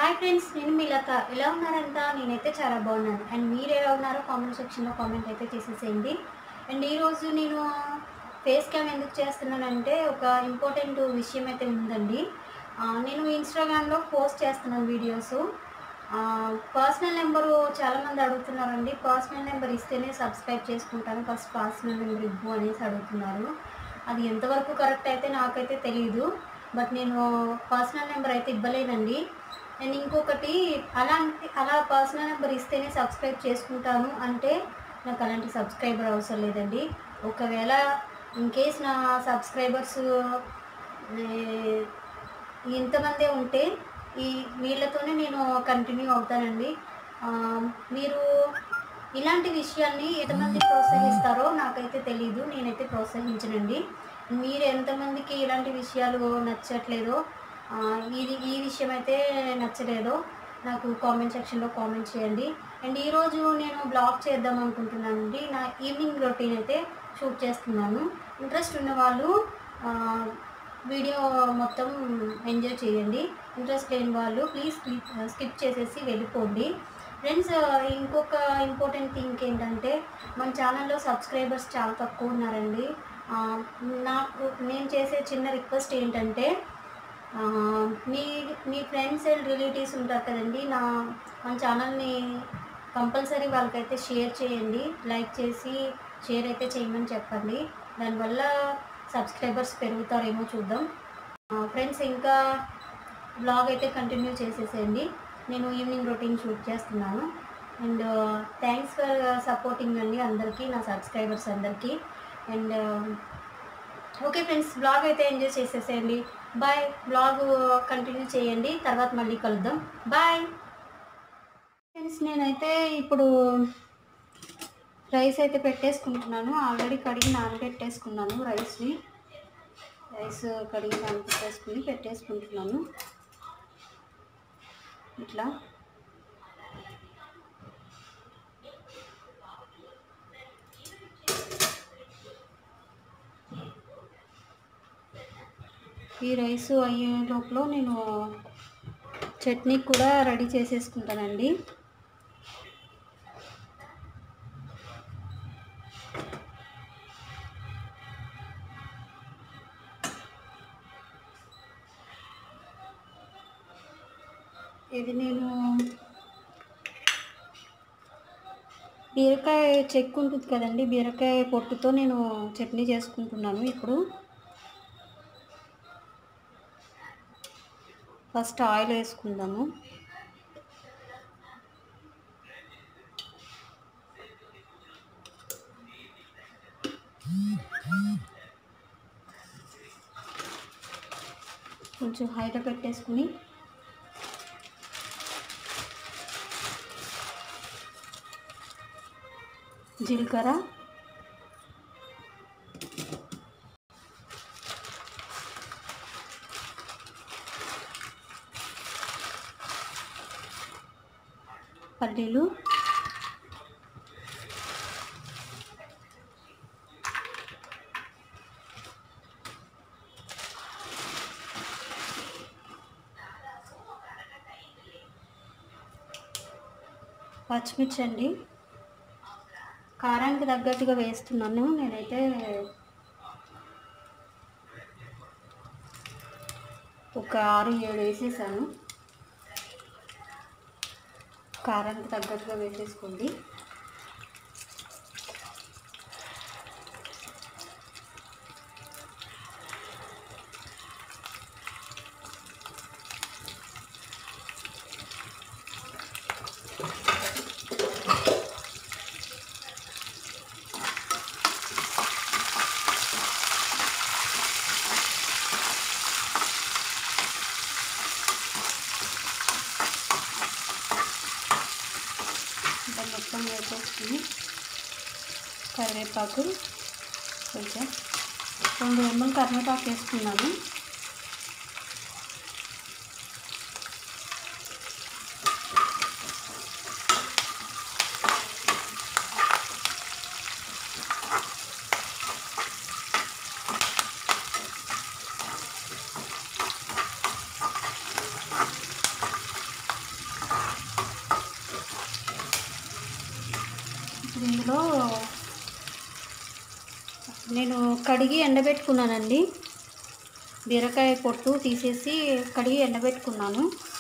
hi friends నేను మీ లత ఎలా ఉన్నారంతా నేనైతే చాలా బాగున్నాను అండ్ మీరు ఎలా ఉన్నారో కామెంట్ సెక్షన్లో కామెంట్ అయితే చేసేసేయండి అండ్ ఈరోజు నేను ఫేస్ క్యామ్ ఎందుకు చేస్తున్నానంటే ఒక ఇంపార్టెంట్ విషయం అయితే ఉందండి ఆ, నేను ఇన్స్టాగ్రామ్లో పోస్ట్ చేస్తున్నాను వీడియోస్ పర్సనల్ నెంబరు చాలామంది అడుగుతున్నారండి పర్సనల్ నెంబర్ ఇస్తేనే సబ్స్క్రైబ్ చేసుకుంటాను ఫస్ట్ పర్సనల్ నెంబర్ ఇవ్వు అనేసి అడుగుతున్నారు అది ఎంతవరకు కరెక్ట్ అయితే నాకైతే తెలియదు బట్ నేను పర్సనల్ నెంబర్ అయితే ఇవ్వలేనండి అండ్ ఇంకొకటి అలాంటి అలా పర్సనల్ నెంబర్ ఇస్తేనే సబ్స్క్రైబ్ చేసుకుంటాను అంటే నాకు అలాంటి సబ్స్క్రైబర్ అవసరం లేదండి ఒకవేళ ఇన్ కేస్ నా సబ్స్క్రైబర్స్ ఇంతమందే ఉంటే ఈ వీళ్ళతోనే నేను కంటిన్యూ అవుతానండి ఆ, మీరు ఇలాంటి విషయాల్ని ఎంతమంది ప్రోత్సహిస్తారో నాకైతే తెలియదు నేనైతే ప్రోత్సహించనండి మీరు ఎంతమందికి ఇలాంటి విషయాలు నచ్చట్లేదో ఆ, ఇది ఈ విషయం అయితే నచ్చలేదో నాకు కామెంట్ సెక్షన్లో కామెంట్ చేయండి అండ్ ఈరోజు నేను బ్లాగ్ చేద్దాం అనుకుంటున్నానండి నా ఈవినింగ్ రొటీన్ అయితే షూట్ చేస్తున్నాను ఇంట్రెస్ట్ ఉన్న వాళ్ళు ఆ, వీడియో మొత్తం ఎంజాయ్ చేయండి ఇంట్రెస్ట్ లేని వాళ్ళు ప్లీజ్ స్కిప్ చేసేసి వెళ్ళిపోండి ఫ్రెండ్స్ ఇంకొక ఇంపార్టెంట్ థింగ్ ఏంటంటే మన ఛానల్లో సబ్స్క్రైబర్స్ చాలా తక్కువ ఉన్నారండి ఆ, నాకు నేను చేసే చిన్న రిక్వెస్ట్ ఏంటంటే ఆ, మీ మీ ఫ్రెండ్స్ అండ్ రిలేటివ్స్ ఉంటారు కదండి నా మన ఛానల్ని కంపల్సరీ వాళ్ళకైతే షేర్ చేయండి లైక్ చేసి షేర్ అయితే చేయమని చెప్పండి దానివల్ల సబ్స్క్రైబర్స్ పెరుగుతారేమో చూద్దాం ఫ్రెండ్స్ ఇంకా బ్లాగ్ అయితే కంటిన్యూ చేసేసేయండి నేను ఈవినింగ్ రొటీన్ షూట్ చేస్తున్నాను అండ్ థ్యాంక్స్ ఫర్ సపోర్టింగ్ అండి అందరికీ నా సబ్స్క్రైబర్స్ అందరికీ అండ్ ఓకే ఫ్రెండ్స్ బ్లాగ్ అయితే ఎంజాయ్ చేసేసేయండి బాయ్ బ్లాగ్ కంటిన్యూ చేయండి తర్వాత మళ్ళీ కలుద్దాం బాయ్ ఫ్రెండ్స్ నేనైతే ఇప్పుడు రైస్ అయితే పెట్టేసుకుంటున్నాను ఆల్రెడీ కడిగి నానబెట్టేసుకున్నాను రైస్ని రైస్ కడిగి నానబెట్టేసుకుని పెట్టేసుకుంటున్నాను ఇట్లా ఈ రైస్ అయ్యే లోపల నేను చట్నీ కూడా రెడీ చేసేసుకుంటానండి ఇది నేను బీరకాయ చెక్కు ఉంటుంది కదండి బీరకాయ పొట్టుతో నేను చట్నీ చేసుకుంటున్నాను ఇప్పుడు ఫస్ట్ ఆయిల్ వేసుకుందాము కొంచెం హైలో పెట్టేసుకుని జీలకర్ర పల్లీలు పచ్చిమిర్చి అండి కారానికి తగ్గట్టుగా వేస్తున్నాను నేనైతే ఒక ఆరు ఏడు వేసేసాను కారానికి తగ్గట్టుగా వేసేసుకోండి ఇంకా మొత్తం వేసేసుకుని కరివేపాకు కొంచెం రెండు రెమ్మలు కరివేపాకు వేసుకున్నాను దాంట్లో నేను కడిగి ఎండబెట్టుకున్నానండి బీరకాయ పొట్టు తీసేసి కడిగి ఎండబెట్టుకున్నాను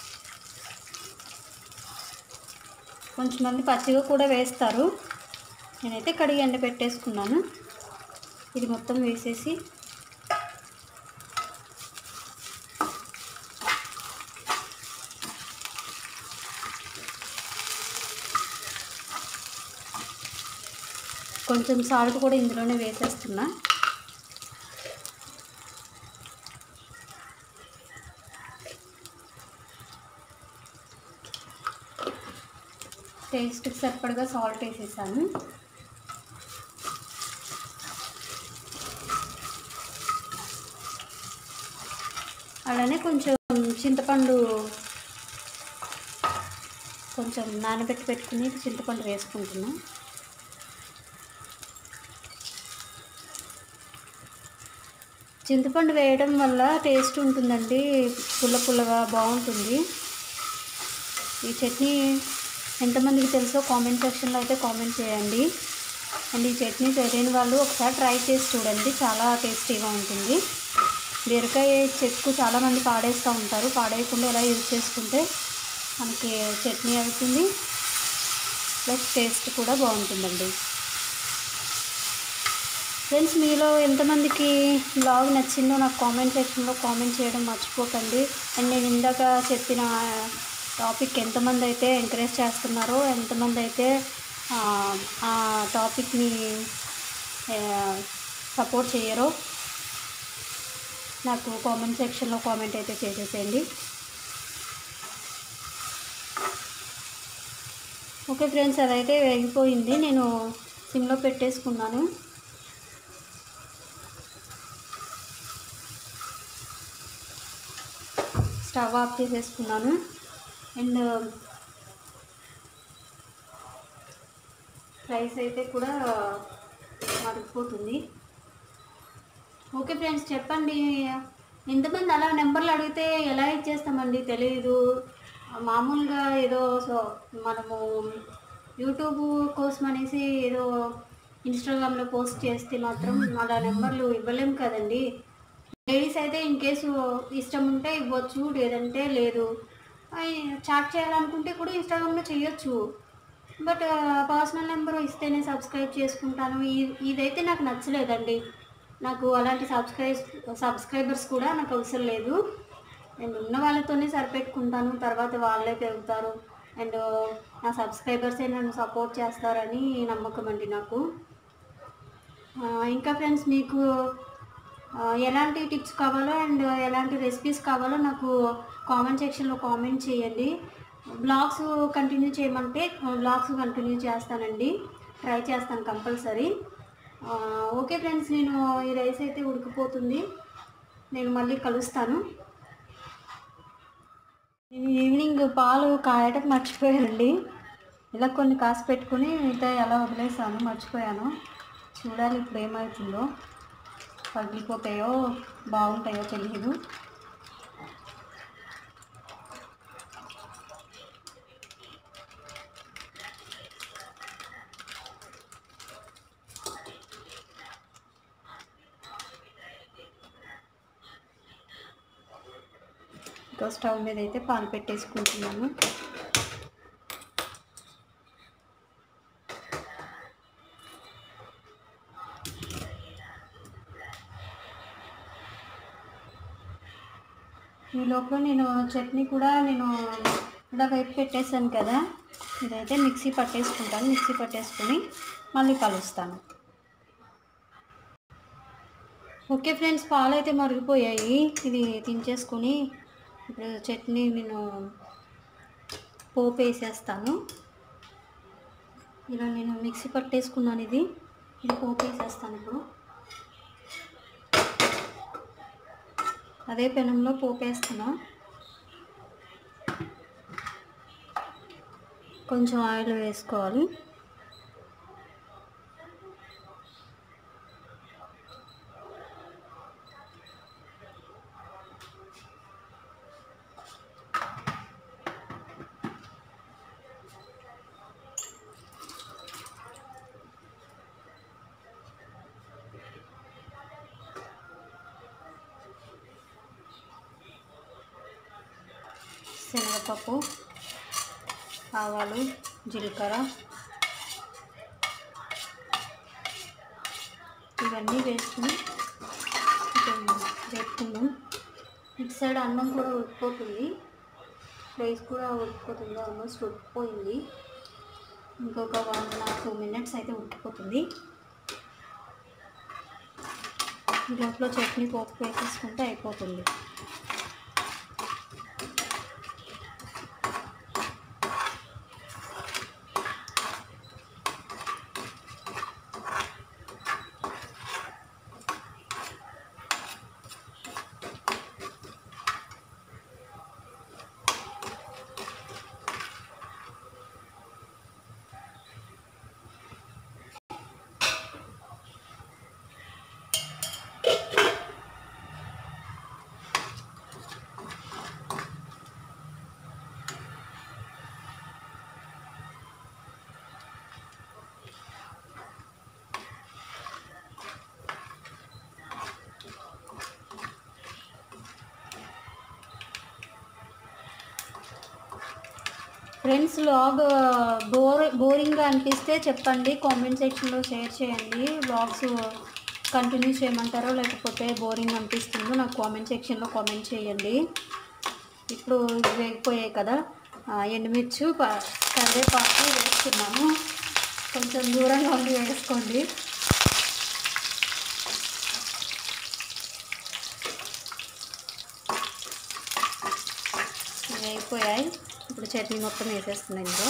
కొంచెం మంది పచ్చిగా కూడా వేస్తారు నేనైతే కడిగి ఎండబెట్టేసుకున్నాను ఇది మొత్తం వేసేసి కొంచెం సాల్ట్ కూడా ఇందులోనే వేసేస్తున్నా టేస్ట్కి సరిపడగా సాల్ట్ వేసేసాను అలానే కొంచెం చింతపండు కొంచెం నానబెట్టి పెట్టుకుని చింతపండు వేసుకుంటున్నాం చింతపండు వేయడం వల్ల టేస్ట్ ఉంటుందండి పుల్ల పుల్లగా బాగుంటుంది ఈ చట్నీ ఎంతమందికి తెలుసో కామెంట్ సెక్షన్లో అయితే కామెంట్ చేయండి అండ్ ఈ చట్నీ తెలియని వాళ్ళు ఒకసారి ట్రై చేసి చూడండి చాలా టేస్టీగా ఉంటుంది బీరకాయ చెక్కు చాలామంది పాడేస్తూ ఉంటారు పాడేయకుండా ఎలా యూజ్ చేసుకుంటే మనకి చట్నీ అవుతుంది ప్లస్ టేస్ట్ కూడా బాగుంటుందండి ఫ్రెండ్స్ మీలో ఎంతమందికి బ్లాగ్ నచ్చిందో నాకు కామెంట్ సెక్షన్లో కామెంట్ చేయడం మర్చిపోకండి అండ్ నేను ఇందాక చెప్పిన టాపిక్ ఎంతమంది అయితే ఎంకరేజ్ చేస్తున్నారో ఎంతమంది అయితే ఆ, ఆ టాపిక్ని సపోర్ట్ చేయరో నాకు కామెంట్ సెక్షన్లో కామెంట్ అయితే చేసేసేయండి ఓకే ఫ్రెండ్స్ అదైతే వేగిపోయింది నేను సిమ్లో పెట్టేసుకున్నాను స్టవ్ ఆఫ్ చేసేసుకున్నాను అండ్ రైస్ అయితే కూడా మరిగిపోతుంది ఓకే ఫ్రెండ్స్ చెప్పండి ఎంతమంది అలా నెంబర్లు అడిగితే ఎలా ఇచ్చేస్తామండి తెలియదు మామూలుగా ఏదో సో మనము యూట్యూబ్ కోసం అనేసి ఏదో ఇన్స్టాగ్రామ్లో పోస్ట్ చేస్తే మాత్రం అలా నెంబర్లు ఇవ్వలేము కదండి లేడీస్ అయితే ఇన్ కేసు ఇష్టం ఉంటే ఇవ్వచ్చు లేదంటే లేదు చాట్ చేయాలనుకుంటే కూడా ఇన్స్టాగ్రామ్లో చేయొచ్చు బట్ పర్సనల్ నెంబర్ ఇస్తేనే సబ్స్క్రైబ్ చేసుకుంటాను ఈ- ఇదైతే నాకు నచ్చలేదండి నాకు అలాంటి సబ్స్క్రైబ్ సబ్స్క్రైబర్స్ కూడా నాకు అవసరం లేదు నేను ఉన్న వాళ్ళతోనే సరిపెట్టుకుంటాను తర్వాత వాళ్ళే పెరుగుతారు అండ్ నా సబ్స్క్రైబర్సే నన్ను సపోర్ట్ చేస్తారని నమ్మకం అండి నాకు ఆ, ఇంకా ఫ్రెండ్స్ మీకు ఆ, ఎలాంటి టిప్స్ కావాలో అండ్ ఎలాంటి రెసిపీస్ కావాలో నాకు కామెంట్ సెక్షన్లో కామెంట్ చేయండి బ్లాగ్స్ కంటిన్యూ చేయమంటే బ్లాగ్స్ కంటిన్యూ చేస్తానండి ట్రై చేస్తాను కంపల్సరీ ఆ, ఓకే ఫ్రెండ్స్ నేను ఈ రైస్ అయితే ఉడికిపోతుంది నేను మళ్ళీ కలుస్తాను నేను ఈవినింగ్ పాలు కాయటం మర్చిపోయానండి ఇలా కొన్ని కాసి పెట్టుకుని మిగతా ఎలా వదిలేసాను మర్చిపోయాను చూడాలి ఇప్పుడు ఏమవుతుందో పగిలిపోతాయో బాగుంటాయో తెలియదు ఇంకా స్టవ్ మీద అయితే పాలు పెట్టేసుకుంటున్నాను ఈ లోపల నేను చట్నీ కూడా నేను ఇలా వైపు పెట్టేశాను కదా ఇదైతే మిక్సీ పట్టేసుకుంటాను మిక్సీ పట్టేసుకుని మళ్ళీ కలుస్తాను ఓకే ఫ్రెండ్స్ పాలు అయితే మరిగిపోయాయి ఇది తించేసుకొని ఇప్పుడు చట్నీ నేను పోపు వేసేస్తాను ఇలా నేను మిక్సీ పట్టేసుకున్నాను ఇది ఇది పోపు వేసేస్తాను ఇప్పుడు అదే పెనంలో పోపు వేస్తున్నా కొంచెం ఆయిల్ వేసుకోవాలి శనగపప్పు ఆవాలు జీలకర్ర ఇవన్నీ వేసుకుని కొంచెం వేసుకుందాం ఇటు సైడ్ అన్నం కూడా ఉడికిపోతుంది రైస్ కూడా ఉడికిపోతుంది ఆల్మోస్ట్ ఉడికిపోయింది ఇంకొక వన్ టూ మినిట్స్ అయితే ఉడికిపోతుంది ఈ లోపల చట్నీ పోపు వేసేసుకుంటే అయిపోతుంది ఫ్రెండ్స్ లాగ్ బోర్ బోరింగ్గా అనిపిస్తే చెప్పండి కామెంట్ సెక్షన్లో షేర్ చేయండి వ్లాగ్స్ కంటిన్యూ చేయమంటారో లేకపోతే బోరింగ్ అనిపిస్తుందో నాకు కామెంట్ సెక్షన్లో కామెంట్ చేయండి ఇప్పుడు ఇవి వేగిపోయాయి కదా ఆ, ఎండుమిర్చి ప- కరివేపాకు వేస్తున్నాను కొంచెం దూరంగా ఉండి వేసుకోండి ఇవి వేగిపోయాయి ఇప్పుడు చట్నీ మొత్తం వేసేస్తున్నాను ఇందులో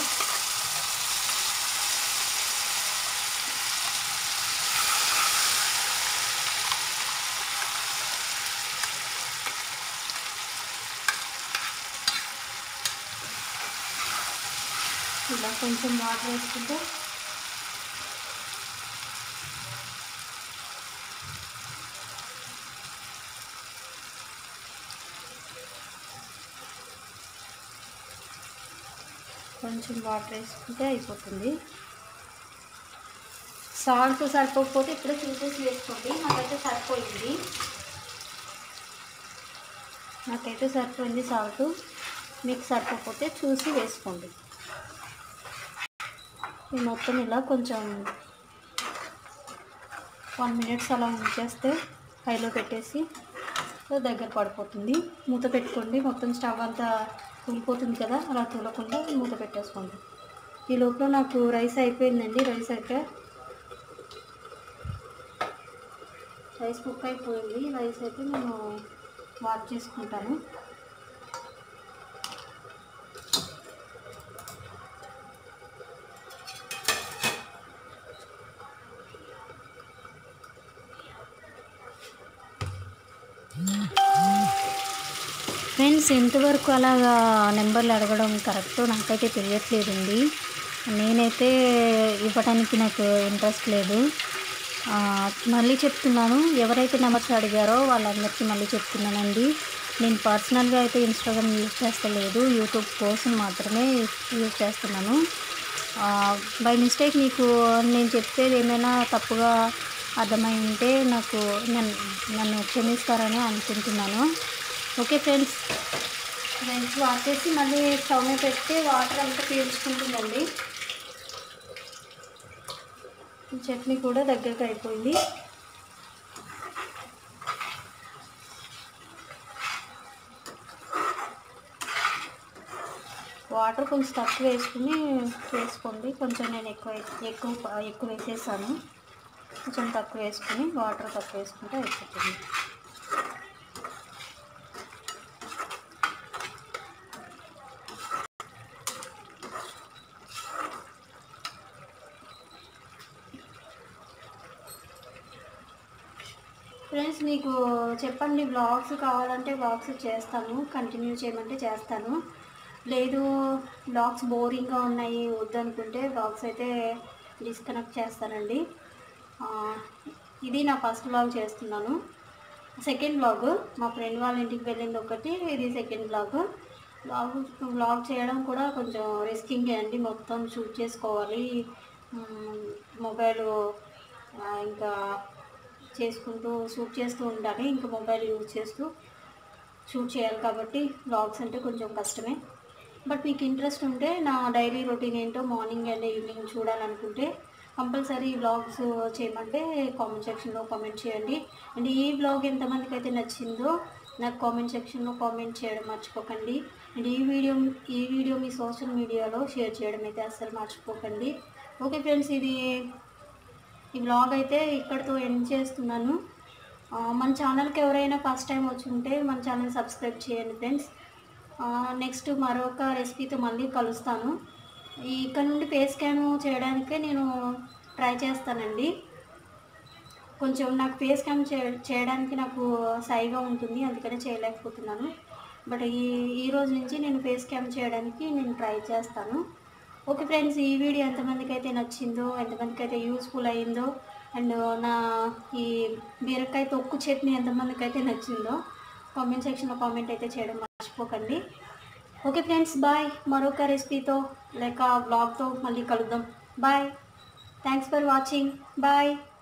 ఇలా కొంచెం వాటర్ వేసుకుంటే కొంచెం వాటర్ వేసుకుంటే అయిపోతుంది సాల్ట్ సరిపోకపోతే ఇప్పుడే చూసేసి వేసుకోండి నాకైతే సరిపోయింది నాకైతే సరిపోయింది సాల్ట్ మీకు సరిపోకపోతే చూసి వేసుకోండి ఈ మొత్తం ఇలా కొంచెం వన్ మినిట్స్ అలా ఉంచేస్తే హైలో పెట్టేసి దగ్గర పడిపోతుంది మూత పెట్టుకోండి మొత్తం స్టవ్ అంతా కూలిపోతుంది కదా అలా తూలకుండా మూత పెట్టేసుకోండి ఈ లోపల నాకు రైస్ అయిపోయిందండి రైస్ అయితే రైస్ కుక్ అయిపోయింది రైస్ అయితే నేను వాష్ చేసుకుంటాను ఫ్రెండ్స్ ఎంతవరకు అలాగా నెంబర్లు అడగడం కరెక్ట్ నాకైతే తెలియట్లేదండి నేనైతే ఇవ్వడానికి నాకు ఇంట్రెస్ట్ లేదు ఆ, మళ్ళీ చెప్తున్నాను ఎవరైతే నెంబర్స్ అడిగారో వాళ్ళందరికీ మళ్ళీ చెప్తున్నానండి నేను పర్సనల్గా అయితే ఇన్స్టాగ్రామ్ యూజ్ చేస్తలేదు యూట్యూబ్ కోసం మాత్రమే యూజ్ చేస్తున్నాను బై మిస్టేక్ మీకు నేను చెప్పేది ఏమైనా తప్పుగా అర్థమై ఉంటే నాకు నన్ను నన్ను క్షమిస్తారని అనుకుంటున్నాను ఓకే ఫ్రెండ్స్ ఫ్రెండ్స్ వాటేసి మళ్ళీ స్టవ్ మీద పెడితే వాటర్ అంతా పీల్చుకుంటుందండి ఈ చట్నీ కూడా దగ్గరకు అయిపోయింది వాటర్ కొంచెం తక్కువ వేసుకుని వేసుకోండి కొంచెం నేను ఎక్కువ ఎక్కువ ఎక్కువ వేసేసాను కొంచెం తక్కువ వేసుకుని వాటర్ తక్కువ వేసుకుంటే అయిపోతుంది ఫ్రెండ్స్ మీకు చెప్పండి వ్లాగ్స్ కావాలంటే వ్లాగ్స్ చేస్తాను కంటిన్యూ చేయమంటే చేస్తాను లేదు వ్లాగ్స్ బోరింగ్గా ఉన్నాయి వద్దనుకుంటే వ్లాగ్స్ అయితే డిస్కనెక్ట్ చేస్తానండి ఆ, ఇది నా ఫస్ట్ వ్లాగ్ చేస్తున్నాను సెకండ్ వ్లాగ్ మా ఫ్రెండ్ వాళ్ళ ఇంటికి వెళ్ళింది ఒకటి ఇది సెకండ్ వ్లాగ్ వ్లాగ్ వ్లాగ్ చేయడం కూడా కొంచెం రిస్కింగ్ అండి మొత్తం షూట్ చేసుకోవాలి మొబైల్ ఇంకా చేసుకుంటూ షూట్ చేస్తూ ఉండాలి ఇంకా మొబైల్ యూజ్ చేస్తూ షూట్ చేయాలి కాబట్టి వ్లాగ్స్ అంటే కొంచెం కష్టమే బట్ మీకు ఇంట్రెస్ట్ ఉంటే నా డైలీ రొటీన్ ఏంటో మార్నింగ్ అండ్ ఈవినింగ్ చూడాలనుకుంటే కంపల్సరీ వ్లాగ్స్ చేయమంటే కామెంట్ సెక్షన్లో కామెంట్ చేయండి అండ్ ఈ వ్లాగ్ ఎంతమందికి అయితే నచ్చిందో నాకు కామెంట్ సెక్షన్లో కామెంట్ చేయడం మర్చిపోకండి అండ్ ఈ వీడియో ఈ వీడియో మీ సోషల్ మీడియాలో షేర్ చేయడం అయితే అస్సలు మర్చిపోకండి ఓకే ఫ్రెండ్స్ ఇది ఈ వ్లాగ్ అయితే ఇక్కడితో ఎండ్ చేస్తున్నాను ఆ, మన ఛానల్కి ఎవరైనా ఫస్ట్ టైం వచ్చి ఉంటే మన ఛానల్ సబ్స్క్రైబ్ చేయండి ఫ్రెండ్స్ నెక్స్ట్ మరొక రెసిపీతో మళ్ళీ కలుస్తాను ఈ ఇక్కడ నుండి ఫేస్ స్కాన్ చేయడానికే నేను ట్రై చేస్తానండి కొంచెం నాకు ఫేస్ క్యామ్ చే చేయడానికి నాకు సైగా ఉంటుంది అందుకనే చేయలేకపోతున్నాను బట్ ఈ ఈ రోజు నుంచి నేను ఫేస్ క్యామ్ చేయడానికి నేను ట్రై చేస్తాను ఓకే ఫ్రెండ్స్ ఈ వీడియో ఎంతమందికి అయితే నచ్చిందో ఎంతమందికి అయితే యూస్ఫుల్ అయ్యిందో అండ్ నా ఈ బీరకాయ తొక్కు చట్నీ ఎంతమందికి అయితే నచ్చిందో కామెంట్ సెక్షన్లో కామెంట్ అయితే చేయడం మర్చిపోకండి ఓకే ఫ్రెండ్స్ బాయ్ మరొక రెసిపీతో లేక బ్లాగ్తో మళ్ళీ కలుద్దాం bye thanks for watching bye